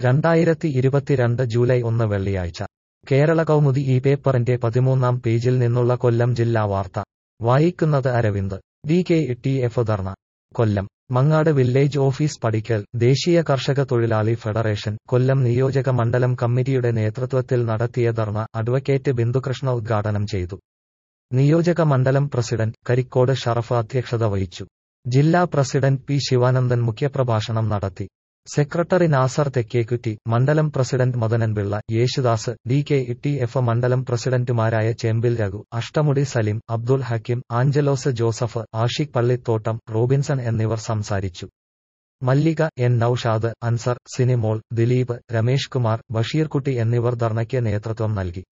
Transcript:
രണ്ടായിരത്തി ഇരുപത്തിരണ്ട് ജൂലൈ ഒന്ന് വെള്ളിയാഴ്ച കേരള കൗമുദി ഈ പേപ്പറിന്റെ പതിമൂന്നാം പേജിൽ നിന്നുള്ള കൊല്ലം ജില്ലാ വാർത്ത വായിക്കുന്നത് Aravind D K T F dharna Kollam Mangad village office പടിക്കൽ ദേശീയ കർഷക തൊഴിലാളി ഫെഡറേഷൻ കൊല്ലം നിയോജക മണ്ഡലം കമ്മിറ്റിയുടെ നേതൃത്വത്തിൽ നടത്തിയ ധർണ അഡ്വക്കേറ്റ് ബിന്ദുകൃഷ്ണ ഉദ്ഘാടനം ചെയ്തു നിയോജക മണ്ഡലം പ്രസിഡന്റ് കരിക്കോട് ഷറഫ് അധ്യക്ഷത വഹിച്ചു ജില്ലാ പ്രസിഡന്റ് പി ശിവാനന്ദൻ മുഖ്യപ്രഭാഷണം നടത്തി സെക്രട്ടറി നാസർ തെക്കേക്കുറ്റി മണ്ഡലം president Madanan Pillai Yesudas D K T F മണ്ഡലം പ്രസിഡന്റുമാരായ ചേമ്പിൽ രഘു അഷ്ടമുടി സലിം അബ്ദുൽ ഹക്കീം ആഞ്ചലോസ് ജോസഫ് ആഷിഖ് പള്ളിത്തോട്ടം റോബിൻസൺ എന്നിവർ സംസാരിച്ചു മല്ലിക എൻ നൌഷാദ് അൻസർ സിനിമോൾ ദിലീപ് രമേഷ് കുമാർ ബഷീർകുട്ടി എന്നിവർ ധർണയ്ക്ക് നേതൃത്വം നൽകി